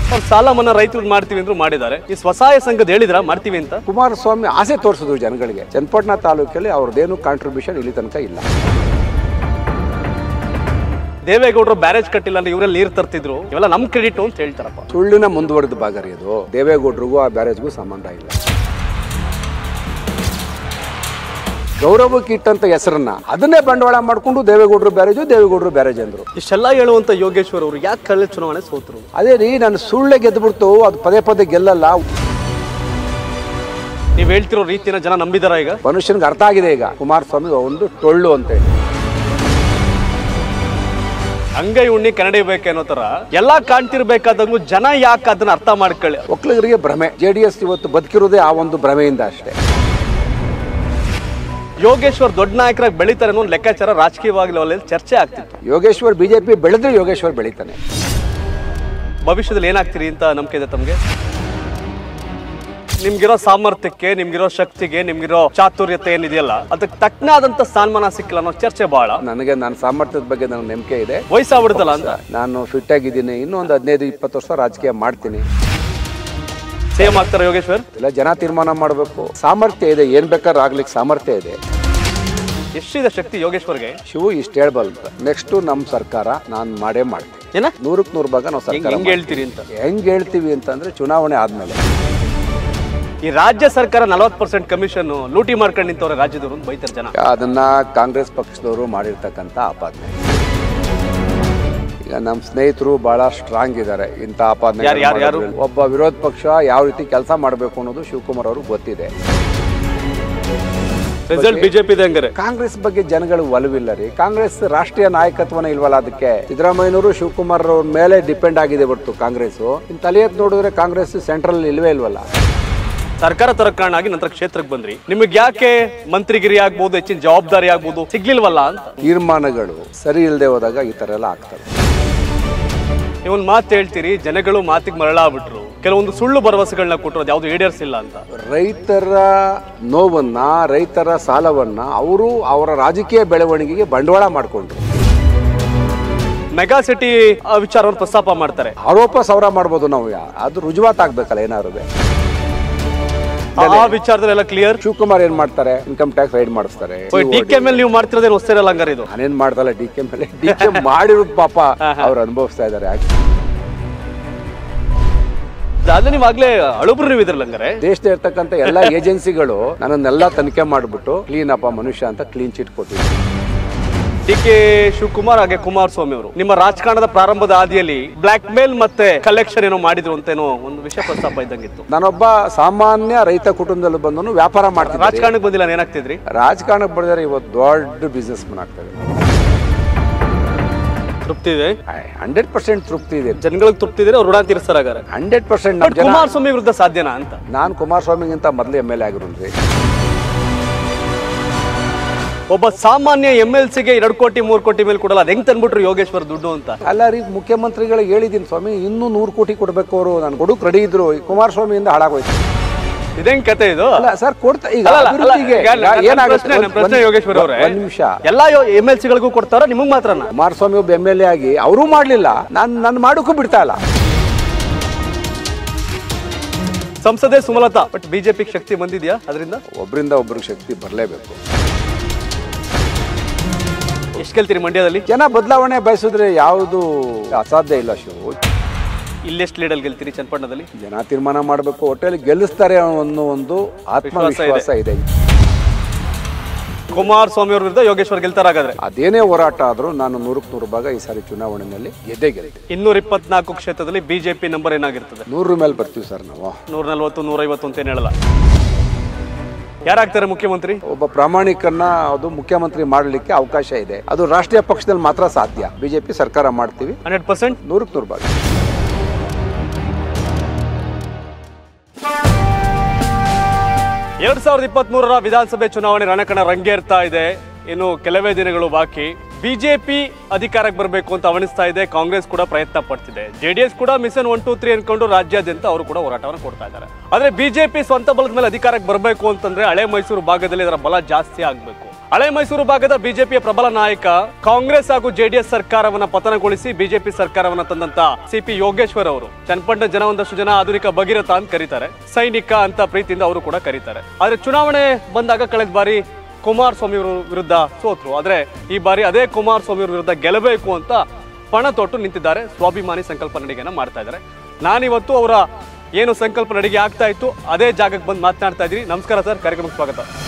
ಅವ್ರು ಸಾಲ ಮನ್ನಾ ರೈತರು ಮಾಡ್ತೀವಿ ಅಂದ್ರು ಮಾಡಿದ್ದಾರೆ ಈ ಸ್ವಸಹಾಯ ಸಂಘದ ಹೇಳಿದ್ರ ಮಾಡ್ತೀವಿ ಅಂತ ಕುಮಾರಸ್ವಾಮಿ ಆಸೆ ತೋರಿಸಿದ್ರು ಜನಗಳಿಗೆ ಚನ್ನಪಟ್ಟಣ ತಾಲೂಕಲ್ಲಿ ಅವ್ರದ್ದೇನು ಕಾಂಟ್ರಿಬ್ಯೂಷನ್ ಇಲ್ಲಿ ತನಕ ಇಲ್ಲ ದೇವೇಗೌಡರು ಬ್ಯಾರೇಜ್ ಕಟ್ಟಿಲ್ಲ ಅಂದ್ರೆ ಇವರಲ್ಲಿ ನೀರು ತರ್ತಿದ್ರು ಇವೆಲ್ಲ ನಮ್ ಕ್ರೆಡಿಟ್ ಅಂತ ಹೇಳ್ತಾರಪ್ಪ ಸುಳ್ಳಿನ ಮುಂದುವರೆದ ಭಾಗ ರೀ ಅದು ದೇವೇಗೌಡರಿಗೂ ಆ ಬ್ಯಾರೇಜ್ಗೂ ಸಂಬಂಧ ಇಲ್ಲ ಗೌರವಕ್ಕೆ ಇಟ್ಟಂತ ಹೆಸರನ್ನ ಅದನ್ನೇ ಬಂಡವಾಳ ಮಾಡಿಕೊಂಡು ದೇವೇಗೌಡರು ಬ್ಯಾರೇಜು ದೇವೇಗೌಡರು ಬ್ಯಾರೇಜ್ ಅಂದ್ರು ಇಷ್ಟೆಲ್ಲ ಹೇಳುವಂತ ಯೋಗೇಶ್ವರ್ ಅವರು ಯಾಕೆ ಕಳೆದ ಚುನಾವಣೆ ಸೋತರು ಅದೇ ರೀ ನಾನು ಸುಳ್ಳೆ ಗೆದ್ದುಬಿಡ್ತು ಅದು ಪದೇ ಪದೇ ಗೆಲ್ಲಲ್ಲ ನೀವ್ ಹೇಳ್ತಿರೋ ರೀತಿನ ಜನ ನಂಬಿದಾರ ಈಗ ಮನುಷ್ಯನಿಗೆ ಅರ್ಥ ಆಗಿದೆ ಈಗ ಕುಮಾರಸ್ವಾಮಿ ಒಂದು ಟೊಳ್ಳು ಅಂತ ಹೇಳಿ ಅಂಗೈ ಉಣ್ಣಿ ಕನ್ನಡಿ ಬೇಕನ್ನೋ ತರ ಎಲ್ಲಾ ಕಾಣ್ತಿರ್ಬೇಕಾದಂಗು ಜನ ಯಾಕೆ ಅದನ್ನ ಅರ್ಥ ಮಾಡ್ಕೊಳ್ಳಿ ಒಕ್ಕಲಿಗರಿಗೆ ಭ್ರಮೆ ಜೆ ಡಿ ಎಸ್ ಇವತ್ತು ಬದುಕಿರೋದೇ ಆ ಒಂದು ಭ್ರಮೆಯಿಂದ ಅಷ್ಟೇ ಯೋಗೇಶ್ವರ್ ದೊಡ್ಡ ನಾಯಕರಾಗಿ ಬೆಳಿತಾರೆ ಅನ್ನೋ ಒಂದು ಲೆಕ್ಕಾಚಾರ ರಾಜಕೀಯವಾಗಿ ಲೆವೆಲ್ ಚರ್ಚೆ ಆಗ್ತಿತ್ತು ಯೋಗೇಶ್ವರ್ ಬಿಜೆಪಿ ಬೆಳೆದ್ರೆ ಯೋಗೇಶ್ವರ್ ಬೆಳಿತಾನೆ ಭವಿಷ್ಯದಲ್ಲಿ ಏನಾಗ್ತೀರಿ ಅಂತ ನಂಬಿಕೆ ಇದೆ ತಮ್ಗೆ ನಿಮ್ಗಿರೋ ಸಾಮರ್ಥ್ಯಕ್ಕೆ ನಿಮ್ಗಿರೋ ಶಕ್ತಿಗೆ ನಿಮ್ಗಿರೋ ಚಾತುರ್ಯತೆ ಏನಿದೆಯಲ್ಲ ಅದಕ್ಕೆ ತಕ್ಕನಾದಂತ ಸ್ಥಾನಮಾನ ಸಿಕ್ಕಿಲ್ಲ ಅನ್ನೋ ಚರ್ಚೆ ಬಹಳ ನನಗೆ ನನ್ನ ಸಾಮರ್ಥ್ಯದ ಬಗ್ಗೆ ನನಗೆ ನಂಬಿಕೆ ಇದೆ ವಯಸ್ಸಾಗ್ಬಿಡುತ್ತಲ್ಲ ಅಂತ ನಾನು ಫಿಟ್ ಆಗಿದ್ದೀನಿ ಇನ್ನೂ ಒಂದು ಹದಿನೈದು ಇಪ್ಪತ್ತು ವರ್ಷ ರಾಜಕೀಯ ಮಾಡ್ತೀನಿ ಸೇಮ್ ಆಗ್ತಾರೆ ಯೋಗೇಶ್ವರ್ ಎಲ್ಲ ಜನ ತೀರ್ಮಾನ ಮಾಡಬೇಕು ಸಾಮರ್ಥ್ಯ ಇದೆ ಏನ್ ಬೇಕಾದ್ರೂ ಆಗ್ಲಿಕ್ಕೆ ಸಾಮರ್ಥ್ಯ ಇದೆ ಎಷ್ಟಿದೆ ಶಕ್ತಿ ಯೋಗೇಶ್ವರ್ಗೆ ಶಿವು ಇಷ್ಟು ಹೇಳ್ಬಲ್ತ ನೆಕ್ಸ್ಟ್ ನಮ್ಮ ಸರ್ಕಾರ ನಾನು ಮಾಡೇ ಮಾಡ್ತೀನಿ ಏನ ನೂರಕ್ಕೆ ನೂರು ಭಾಗ ನಾವು ಹೆಂಗ್ ಸರ್ಕಾರ ಹೆಂಗ್ ಹೇಳ್ತೀರಿ ಅಂತ ಮಾಡ್ತೀವಿ. ಹೆಂಗ್ ಹೇಳ್ತೀವಿ ಅಂತಂದ್ರೆ ಚುನಾವಣೆ ಆದ್ಮೇಲೆ ಈ ರಾಜ್ಯ ಸರ್ಕಾರ ನಲವತ್ತು ಪರ್ಸೆಂಟ್ ಕಮಿಷನ್ ಲೂಟಿ ಮಾಡ್ಕೊಂಡು ನಿಂತವ್ರೆ ರಾಜ್ಯದವರು ಅಂತ ಬೈತಾರೆ ಜನ ಅದನ್ನ ಕಾಂಗ್ರೆಸ್ ಪಕ್ಷದವರು ಮಾಡಿರ್ತಕ್ಕಂಥ ಆಪಾದನೆ ಈಗ ನಮ್ಮ ಸ್ನೇಹಿತರು ಬಹಳ ಸ್ಟ್ರಾಂಗ್ ಇದ್ದಾರೆ ಇಂಥ ಆಪಾದನೆ ಯಾರು- ಯಾರು- ಯಾರು? ಒಬ್ಬ ವಿರೋಧ ಪಕ್ಷ ಯಾವ ರೀತಿ ಕೆಲಸ ಮಾಡಬೇಕು ಅನ್ನೋದು ಶಿವಕುಮಾರ್ ಅವ್ರಿಗೆ ಗೊತ್ತಿದೆ ರಿಸಲ್ಟ್ ಬಿಜೆಪಿ ಇದೆ ಹಂಗಾರೆ ಕಾಂಗ್ರೆಸ್ ಬಗ್ಗೆ ಜನಗಳು ಒಲವಿಲ್ಲ ರೀ ಕಾಂಗ್ರೆಸ್ ರಾಷ್ಟ್ರೀಯ ನಾಯಕತ್ವನೇ ಇಲ್ವಲ್ಲ ಅದಕ್ಕೆ ಸಿದ್ದರಾಮಯ್ಯನವರು ಶಿವಕುಮಾರ್ ಅವ್ರ ಮೇಲೆ ಡಿಪೆಂಡ್ ಆಗಿದೆ ಹೊರತು ಕಾಂಗ್ರೆಸ್ ಇನ್ನು ತಲೆ ಎತ್ತಿ ನೋಡಿದ್ರೆ ಕಾಂಗ್ರೆಸ್ ಸೆಂಟ್ರಲ್ ಇಲ್ವೇ ಇಲ್ವಲ್ಲ ಸರ್ಕಾರ ತರಕಾರಣಾಗಿ ನಂತರ ಕ್ಷೇತ್ರಕ್ಕೆ ಬಂದ್ರಿ ನಿಮಗೆ ಯಾಕೆ ಮಂತ್ರಿಗಿರಿ ಆಗ್ಬೋದು ಹೆಚ್ಚಿನ ಜವಾಬ್ದಾರಿ ಆಗ್ಬೋದು ಸಿಗ್ಲಿಲ್ವಲ್ಲ ಅಂತ ತೀರ್ಮಾನಗಳು ಸರಿ ಇಲ್ಲದೆ ಹೋದಾಗ ಈ ತರ ಎಲ್ಲ ಆಗ್ತವೆ ನೀವೊಂದು ಮಾತು ಹೇಳ್ತೀರಿ ಜನಗಳು ಮಾತಿಗೆ ಮರಳಾಗ್ಬಿಟ್ರು ಕೆಲವೊಂದು ಸುಳ್ಳು ಭರವಸೆಗಳನ್ನ ಕೊಟ್ಟರು ಅದು ಯಾವ್ದು ಈಡೇರಿಸಿಲ್ಲ ಅಂತ ರೈತರ ನೋವನ್ನ ರೈತರ ಸಾಲವನ್ನ ಅವರು ಅವರ ರಾಜಕೀಯ ಬೆಳವಣಿಗೆಗೆ ಬಂಡವಾಳ ಮಾಡಿಕೊಂಡ್ರು ಮೆಗಾ ಸಿಟಿ ವಿಚಾರವನ್ನು ಪ್ರಸ್ತಾಪ ಮಾಡ್ತಾರೆ ಆರೋಪ ಸೌರ ಮಾಡ್ಬೋದು ನಾವು ಯಾ- ಅದು ರುಜುವಾತ್ ಆಗ್ಬೇಕಲ್ಲ ಏನಾದ್ರು ಆ- ಆ ವಿಚಾರದಲ್ಲಿ ಎಲ್ಲ ಕ್ಲಿಯರ್ ಶಿವಕುಮಾರ್ ಏನ್ ಮಾಡ್ತಾರೆ ಇನ್ಕಮ್ ಟ್ಯಾಕ್ಸ್ ರೈಡ್ ಮಾಡಿಸ್ತಾರೆ ಡಿ ಕೆ ಮೇಲೆ ನೀವು ಮಾಡ್ತಿರೋದೇನು ಹೊಸ್ತಿರಲ್ಲ ಹಂಗಾರೆ ಇದು ನಾನೇನ್ ಮಾಡ್ದಲ್ಲ ಡಿ ಕೆ ಮೇಲೆ ಡಿ ಕೆ ಮಾಡಿರೋದು ಪಾಪ ಅವ್ರು ಅನುಭವಿಸ್ತಾ ಇದ್ದಾರೆ ಅದೇ ನೀವು ಆಗ್ಲೇ ಅಳುಬ್ರು ನೀವು ಇದ್ರಲ್ಲ ಹಂಗಾರೆ ದೇಶದ ಇರ್ತಕ್ಕಂಥ ಎಲ್ಲಾ ಏಜೆನ್ಸಿಗಳು ನನ್ನನ್ನೆಲ್ಲ ತನಿಖೆ ಮಾಡ್ಬಿಟ್ಟು ಕ್ಲೀನ್ ಅಪ್ಪ ಮನುಷ್ಯ ಅಂತ ಕ್ಲೀನ್ ಚಿಟ್ ಕೊಟ್ಟಿದ್ರು ಡಿ ಕೆ ಶಿವಕುಮಾರ್ ಹಾಗೆ ಕುಮಾರಸ್ವಾಮಿ ಅವರು ನಿಮ್ಮ ರಾಜಕಾರಣದ ಪ್ರಾರಂಭದ ಹಾದಿಯಲ್ಲಿ ಬ್ಲಾಕ್ ಮೇಲ್ ಮತ್ತೆ ಕಲೆಕ್ಷನ್ ಏನೋ ಮಾಡಿದ್ರು ಅಂತ ಏನೋ ಒಂದು ವಿಷಯ ಪ್ರಸ್ತಾಪ ಇದ್ದಂಗಿತ್ತು ನಾನೊಬ್ಬ ಸಾಮಾನ್ಯ ರೈತ ಕುಟುಂಬದಲ್ಲಿ ಬಂದನು ವ್ಯಾಪಾರ ಮಾಡ್ತೀನಿ ರಾಜಕಾರಣಕ್ಕೆ ಬಂದಿಲ್ಲ ಏನಾಗ್ತಿದ್ರಿ ರಾಜಕಾರಣಕ್ಕೆ ಬೆಳೆದರೆ ಇವತ್ತು ದೊಡ್ಡ ಬಿಸ್ನೆಸ್ ಮನ್ ಆಗ್ತದೆ ತೃಪ್ತಿ ಇದೆ ಹಂಡ್ರೆಡ್ ಪರ್ಸೆಂಟ್ ತೃಪ್ತಿ ಇದೆ ಜನಗಳಿಗೆ ತೃಪ್ತಿ ಇದೆ ಅವ್ರು ಋಣ ತೀರಿಸ್ತಾರೆ ಹಾಗಾರೆ ಹಂಡ್ರೆಡ್ ಪರ್ಸೆಂಟ್ ಬಟ್ ಕುಮಾರಸ್ವಾಮಿ ವಿರುದ್ಧ ಸಾಧ್ಯನಾ ಅಂತ ನಾನು ಕುಮಾರಸ್ವಾಮಿಗಿಂತ ಮೊದಲು ಎಮ್ ಎಲ್ ಎ ಆಗಿರೋನ್ರಿ ಒಬ್ಬ ಸಾಮಾನ್ಯ ಎಂ ಎಲ್ ಸಿಗೆ ಎರಡು ಕೋಟಿ ಮೂರು ಕೋಟಿ ಮೇಲೆ ಕೊಡಲ್ಲ ಅದ್ ಹೆಂಗ್ ತಂದ್ಬಿಟ್ರು ಯೋಗೇಶ್ವರ್ ದುಡ್ಡು ಅಂತ ಅಲ್ಲ ರೀ ಮುಖ್ಯಮಂತ್ರಿಗಳಿಗೆ ಹೇಳಿದ್ದೀನಿ ಸ್ವಾಮಿ ಇನ್ನೂ ನೂರು ಕೋಟಿ ಕೊಡಬೇಕು ಅವರು ನಾನು ಕೊಡೋಕೆ ರೆಡಿ ಇದ್ರು ಈ ಕುಮಾರಸ್ವಾಮಿಯಿಂದ ಹಾಳಾಗೋಯ್ತು ಇದೇನ್ ಕತೆ ಇದು ಅಲ್ಲ ಸರ್ ಕೊಡ್ತಾ ಈಗ ಅಲ್ಲ, ಅಲ್ಲ, ಅಲ್ಲ, ಅಭಿವೃದ್ಧಿಗೆ ಈಗ ನನ್ನ ಏನಾಗುತ್ತೆ ಪ್ರಶ್ನೆ- ನನ್ನ ಒಂದ್- ಪ್ರಶ್ನೆ ಒಂದ್- ಯೋಗೇಶ್ವರ್ ಅವರೇ ಒಂದ್ ನಿಮಿಷ ಎಲ್ಲಾ ಎಂ ಎಲ್ ಸಿಗಳಿಗೂ ಕೊಡ್ತಾರ ನಿಮಗ್ ಮಾತ್ರನಾ ಕುಮಾರಸ್ವಾಮಿ ಒಬ್ಬ ಎಮ್ ಎಲ್ ಎ ಆಗಿ ಅವರೂ ಮಾಡ್ಲಿಲ್ಲ ನಾನು ನನ್ನ ಮಾಡೋಕ್ಕೂ ಬಿಡ್ತಾ ಇಲ್ಲ ಸಂಸದೆ ಸುಮಲತಾ ಬಟ್ ಬಿಜೆಪಿ ಶಕ್ತಿ ಬಂದಿದ್ಯಾ ಅದರಿಂದ ಒಬ್ಬರಿಂದ ಒಬ್ರಿಗೆ ಶಕ್ತಿ ಬರಲೇಬೇಕು ಎಷ್ಟು ಕೇಳ್ತೀರಿ ಮಂಡ್ಯದಲ್ಲಿ ಜನ ಬದಲಾವಣೆ ಬಯಸಿದ್ರೆ ಯಾವುದು ಅಸಾಧ್ಯ ಇಲ್ಲ ಶಿವು ಇಲ್ಲೆಷ್ಟು ಲೀಡಲ್ ಗೆಲ್ತೀರಿ ಚನ್ನಪಟ್ಟಣದಲ್ಲಿ ಜನ ತೀರ್ಮಾನ ಮಾಡಬೇಕು ಒಟ್ಟಲ್ಲಿ ಗೆಲ್ಲಿಸ್ತಾರೆ ಅನ್ನೋ ಒಂದು ಆತ್ಮವಿಶ್ವಾಸ ಇದೆ ಕುಮಾರಸ್ವಾಮಿ ಅವ್ರ ವಿರುದ್ಧ ಯೋಗೇಶ್ವರ್ ಗೆಲ್ತಾರ ಹಾಗಾದ್ರೆ ಅದೇನೇ ಹೋರಾಟ ಆದ್ರೂ ನಾನು ನೂರಕ್ಕೆ ನೂರು ಭಾಗ ಈ ಸಾರಿ ಚುನಾವಣೆಯಲ್ಲಿ ಗೆದ್ದೇ ಗೆಲ್ತೀನಿ ಇನ್ನೂರ ಇಪ್ಪತ್ನಾಲ್ಕು ಕ್ಷೇತ್ರದಲ್ಲಿ ಬಿಜೆಪಿ ನಂಬರ್ ಏನಾಗಿರ್ತದೆ ನೂರ ಮೇಲೆ ಬರ್ತೀವಿ ಸರ್ ನಾವು ನೂರ ನಲ್ವತ್ತು ನೂರೈವತ್ತು ಅಂತ ಏನ್ ಹೇಳಲ್ಲ ಯಾರಾಗ್ತಾರೆ ಮುಖ್ಯಮಂತ್ರಿ ಒಬ್ಬ ಪ್ರಾಮಾಣಿಕನ್ನ ಅದು ಮುಖ್ಯಮಂತ್ರಿ ಮಾಡಲಿಕ್ಕೆ ಅವಕಾಶ ಇದೆ ಅದು ರಾಷ್ಟ್ರೀಯ ಪಕ್ಷದಲ್ಲಿ ಮಾತ್ರ ಸಾಧ್ಯ ಬಿಜೆಪಿ ಸರ್ಕಾರ ಮಾಡ್ತೀವಿ ಹಂಡ್ರೆಡ್ ಪರ್ಸೆಂಟ್ ನೂರಕ್ಕೆ ನೂರು ಭಾಗ ಎರಡ್ ಸಾವಿರದ ಇಪ್ಪತ್ತ್ ಮೂರರ ವಿಧಾನಸಭೆ ಚುನಾವಣೆ ರಣಕಣ ರಂಗೇರ್ತಾ ಇದೆ ಇನ್ನು ಕೆಲವೇ ದಿನಗಳು ಬಾಕಿ ಬಿಜೆಪಿ ಅಧಿಕಾರಕ್ಕೆ ಬರಬೇಕು ಅಂತ ಅವಣಿಸ್ತಾ ಇದೆ ಕಾಂಗ್ರೆಸ್ ಕೂಡ ಪ್ರಯತ್ನ ಪಡ್ತಿದೆ ಜೆಡಿಎಸ್ ಕೂಡ ಮಿಷನ್ ಒನ್ ಟೂ ತ್ರೀ ಅನ್ಕೊಂಡು ರಾಜ್ಯಾದ್ಯಂತ ಅವರು ಕೂಡ ಹೋರಾಟವನ್ನು ಕೊಡ್ತಾ ಇದ್ದಾರೆ ಆದ್ರೆ ಬಿಜೆಪಿ ಸ್ವಂತ ಬಲದ ಮೇಲೆ ಅಧಿಕಾರಕ್ಕೆ ಬರಬೇಕು ಅಂತಂದ್ರೆ ಹಳೆ ಮೈಸೂರು ಭಾಗದಲ್ಲಿ ಇದರ ಬಲ ಜಾಸ್ತಿ ಆಗಬೇಕು ಹಳೆ ಮೈಸೂರು ಭಾಗದ ಬಿಜೆಪಿಯ ಪ್ರಬಲ ನಾಯಕ ಕಾಂಗ್ರೆಸ್ ಹಾಗೂ ಜೆಡಿಎಸ್ ಸರ್ಕಾರವನ್ನ ಪತನಗೊಳಿಸಿ ಬಿಜೆಪಿ ಸರ್ಕಾರವನ್ನ ತಂದಂತ ಸಿಪಿ ಯೋಗೇಶ್ವರ್ ಅವರು ಚನ್ನಪಟ್ಟಣ ಜನ ಒಂದಷ್ಟು ಜನ ಆಧುನಿಕ ಭಗೀರಥ ಅಂತ ಕರೀತಾರೆ ಸೈನಿಕ ಅಂತ ಪ್ರೀತಿಯಿಂದ ಅವರು ಕೂಡ ಕರೀತಾರೆ ಆದ್ರೆ ಚುನಾವಣೆ ಬಂದಾಗ ಕಳೆದ ಬಾರಿ ಕುಮಾರಸ್ವಾಮಿ ಅವರು ವಿರುದ್ಧ ಸೋತ್ರು ಆದ್ರೆ ಈ ಬಾರಿ ಅದೇ ಕುಮಾರಸ್ವಾಮಿ ಅವ್ರ ವಿರುದ್ಧ ಗೆಲ್ಲಬೇಕು ಅಂತ ಪಣ ತೊಟ್ಟು ನಿಂತಿದ್ದಾರೆ ಸ್ವಾಭಿಮಾನಿ ಸಂಕಲ್ಪ ನಡಿಗೆನ ಮಾಡ್ತಾ ಇದ್ದಾರೆ ನಾನಿವತ್ತು ಅವರ ಏನು ಸಂಕಲ್ಪ ನಡಿಗೆ ಆಗ್ತಾ ಇತ್ತು ಅದೇ ಜಾಗಕ್ಕೆ ಬಂದು ಮಾತನಾಡ್ತಾ ಇದ್ದೀನಿ ನಮಸ್ಕಾರ ಸರ್ ಕಾರ್ಯಕ್ರಮಕ್ಕೆ ಸ್ವಾಗತ